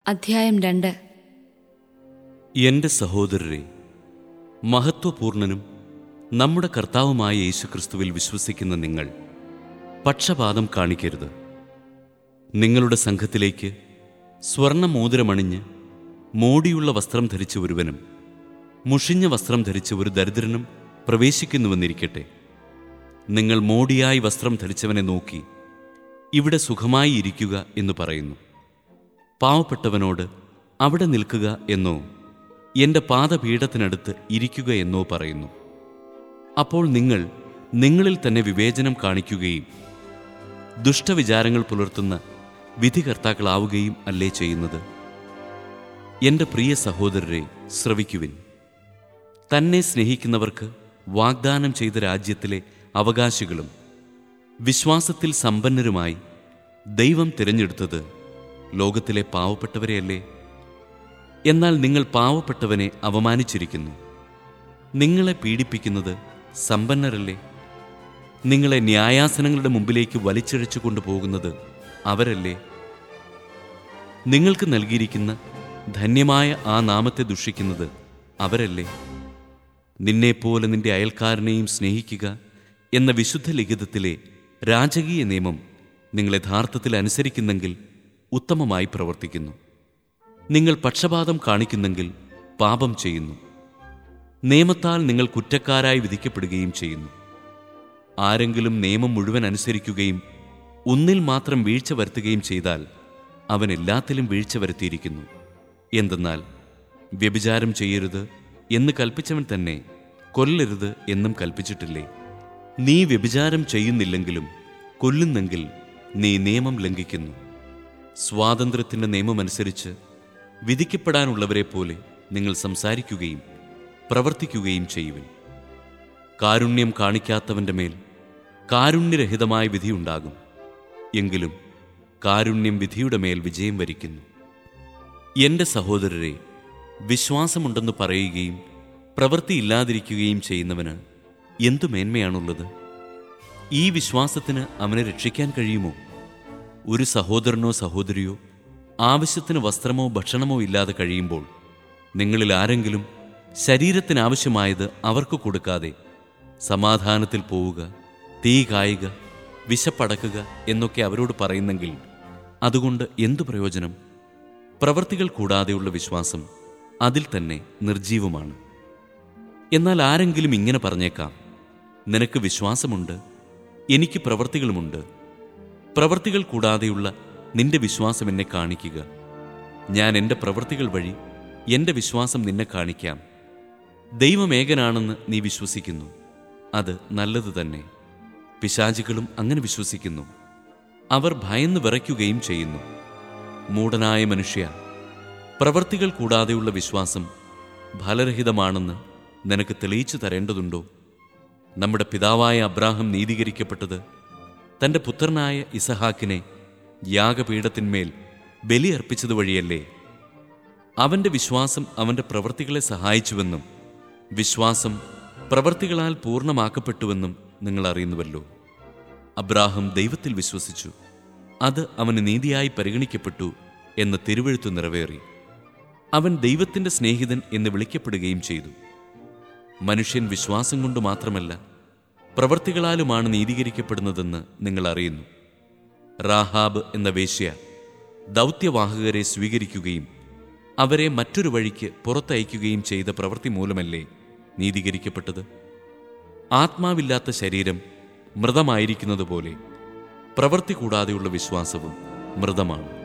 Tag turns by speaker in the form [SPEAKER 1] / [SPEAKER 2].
[SPEAKER 1] അധ്യായം രണ്ട്
[SPEAKER 2] എൻ്റെ സഹോദരരെ മഹത്വപൂർണനും നമ്മുടെ കർത്താവുമായ യേശുക്രിസ്തുവിൽ വിശ്വസിക്കുന്ന നിങ്ങൾ പക്ഷപാതം കാണിക്കരുത് നിങ്ങളുടെ സംഘത്തിലേക്ക് സ്വർണ്ണ മോതിരമണിഞ്ഞ് മോടിയുള്ള വസ്ത്രം ധരിച്ച ഒരുവനും മുഷിഞ്ഞ വസ്ത്രം ധരിച്ച ഒരു ദരിദ്രനും പ്രവേശിക്കുന്നുവെന്നിരിക്കട്ടെ നിങ്ങൾ മോടിയായി വസ്ത്രം ധരിച്ചവനെ നോക്കി ഇവിടെ സുഖമായി ഇരിക്കുക എന്ന് പറയുന്നു പാവപ്പെട്ടവനോട് അവിടെ നിൽക്കുക എന്നോ എൻ്റെ പാദപീഠത്തിനടുത്ത് ഇരിക്കുക എന്നോ പറയുന്നു അപ്പോൾ നിങ്ങൾ നിങ്ങളിൽ തന്നെ വിവേചനം കാണിക്കുകയും ദുഷ്ടവിചാരങ്ങൾ പുലർത്തുന്ന വിധികർത്താക്കളാവുകയും അല്ലേ ചെയ്യുന്നത് എൻ്റെ പ്രിയ സഹോദരരെ ശ്രവിക്കുവിൻ തന്നെ സ്നേഹിക്കുന്നവർക്ക് വാഗ്ദാനം ചെയ്ത രാജ്യത്തിലെ അവകാശികളും വിശ്വാസത്തിൽ സമ്പന്നരുമായി ദൈവം തിരഞ്ഞെടുത്തത് ലോകത്തിലെ പാവപ്പെട്ടവരെയല്ലേ എന്നാൽ നിങ്ങൾ പാവപ്പെട്ടവനെ അവമാനിച്ചിരിക്കുന്നു നിങ്ങളെ പീഡിപ്പിക്കുന്നത് സമ്പന്നരല്ലേ നിങ്ങളെ ന്യായാസനങ്ങളുടെ മുമ്പിലേക്ക് വലിച്ചിഴച്ചു കൊണ്ടുപോകുന്നത് അവരല്ലേ നിങ്ങൾക്ക് നൽകിയിരിക്കുന്ന ധന്യമായ ആ നാമത്തെ ദുഷിക്കുന്നത് അവരല്ലേ നിന്നെപ്പോലെ നിന്റെ അയൽക്കാരനെയും സ്നേഹിക്കുക എന്ന വിശുദ്ധ ലിഖിതത്തിലെ രാജകീയ നിയമം നിങ്ങൾ യഥാർത്ഥത്തിൽ അനുസരിക്കുന്നെങ്കിൽ ഉത്തമമായി പ്രവർത്തിക്കുന്നു നിങ്ങൾ പക്ഷപാതം കാണിക്കുന്നെങ്കിൽ പാപം ചെയ്യുന്നു നിയമത്താൽ നിങ്ങൾ കുറ്റക്കാരായി വിധിക്കപ്പെടുകയും ചെയ്യുന്നു ആരെങ്കിലും നിയമം മുഴുവൻ അനുസരിക്കുകയും ഒന്നിൽ മാത്രം വീഴ്ച വരുത്തുകയും ചെയ്താൽ അവൻ എല്ലാത്തിലും വീഴ്ച വരുത്തിയിരിക്കുന്നു എന്തെന്നാൽ വ്യഭിചാരം ചെയ്യരുത് എന്ന് കൽപ്പിച്ചവൻ തന്നെ കൊല്ലരുത് എന്നും കൽപ്പിച്ചിട്ടില്ലേ നീ വ്യഭിചാരം ചെയ്യുന്നില്ലെങ്കിലും കൊല്ലുന്നെങ്കിൽ നീ നിയമം ലംഘിക്കുന്നു സ്വാതന്ത്ര്യത്തിൻ്റെ നിയമമനുസരിച്ച് വിധിക്കപ്പെടാനുള്ളവരെ പോലെ നിങ്ങൾ സംസാരിക്കുകയും പ്രവർത്തിക്കുകയും ചെയ്യുവിൻ കാരുണ്യം കാണിക്കാത്തവൻ്റെ മേൽ കാരുണ്യരഹിതമായ വിധിയുണ്ടാകും എങ്കിലും കാരുണ്യം വിധിയുടെ മേൽ വിജയം വരിക്കുന്നു എൻ്റെ സഹോദരരെ വിശ്വാസമുണ്ടെന്ന് പറയുകയും പ്രവൃത്തിയില്ലാതിരിക്കുകയും ചെയ്യുന്നവന് എന്തു മേന്മയാണുള്ളത് ഈ വിശ്വാസത്തിന് അവനെ രക്ഷിക്കാൻ കഴിയുമോ ഒരു സഹോദരനോ സഹോദരിയോ ആവശ്യത്തിന് വസ്ത്രമോ ഭക്ഷണമോ ഇല്ലാതെ കഴിയുമ്പോൾ നിങ്ങളിൽ ആരെങ്കിലും ശരീരത്തിനാവശ്യമായത് അവർക്ക് കൊടുക്കാതെ സമാധാനത്തിൽ പോവുക തീ കായുക വിശപ്പടക്കുക എന്നൊക്കെ അവരോട് പറയുന്നെങ്കിൽ അതുകൊണ്ട് എന്തു പ്രയോജനം പ്രവൃത്തികൾ കൂടാതെയുള്ള വിശ്വാസം അതിൽ തന്നെ നിർജീവമാണ് എന്നാൽ ആരെങ്കിലും ഇങ്ങനെ പറഞ്ഞേക്കാം നിനക്ക് വിശ്വാസമുണ്ട് എനിക്ക് പ്രവൃത്തികളുമുണ്ട് പ്രവൃത്തികൾ കൂടാതെയുള്ള നിന്റെ വിശ്വാസം എന്നെ കാണിക്കുക ഞാൻ എൻ്റെ പ്രവൃത്തികൾ വഴി എൻ്റെ വിശ്വാസം നിന്നെ കാണിക്കാം ദൈവമേകനാണെന്ന് നീ വിശ്വസിക്കുന്നു അത് നല്ലത് തന്നെ പിശാചികളും അങ്ങനെ വിശ്വസിക്കുന്നു അവർ ഭയന്ന് വിറയ്ക്കുകയും ചെയ്യുന്നു മൂഢനായ മനുഷ്യ പ്രവൃത്തികൾ കൂടാതെയുള്ള വിശ്വാസം ഫലരഹിതമാണെന്ന് നിനക്ക് തെളിയിച്ചു തരേണ്ടതുണ്ടോ നമ്മുടെ പിതാവായ അബ്രാഹം നീതീകരിക്കപ്പെട്ടത് തൻ്റെ പുത്രനായ ഇസഹാക്കിനെ യാഗപീഠത്തിന്മേൽ ബലിയർപ്പിച്ചത് വഴിയല്ലേ അവൻ്റെ വിശ്വാസം അവൻ്റെ പ്രവൃത്തികളെ സഹായിച്ചുവെന്നും വിശ്വാസം പ്രവൃത്തികളാൽ പൂർണ്ണമാക്കപ്പെട്ടുവെന്നും നിങ്ങൾ അറിയുന്നുവല്ലോ അബ്രാഹം ദൈവത്തിൽ വിശ്വസിച്ചു അത് അവന് നീതിയായി പരിഗണിക്കപ്പെട്ടു എന്ന് തിരുവഴുത്തു നിറവേറി അവൻ ദൈവത്തിൻ്റെ സ്നേഹിതൻ എന്ന് വിളിക്കപ്പെടുകയും ചെയ്തു മനുഷ്യൻ വിശ്വാസം കൊണ്ട് മാത്രമല്ല പ്രവൃത്തികളാലുമാണ് നീതീകരിക്കപ്പെടുന്നതെന്ന് നിങ്ങൾ അറിയുന്നു റാഹാബ് എന്ന വേശ്യ ദൗത്യവാഹകരെ സ്വീകരിക്കുകയും അവരെ മറ്റൊരു വഴിക്ക് പുറത്തയക്കുകയും ചെയ്ത പ്രവൃത്തി മൂലമല്ലേ നീതീകരിക്കപ്പെട്ടത് ആത്മാവില്ലാത്ത ശരീരം മൃതമായിരിക്കുന്നതുപോലെ പ്രവൃത്തി കൂടാതെയുള്ള വിശ്വാസവും മൃതമാണ്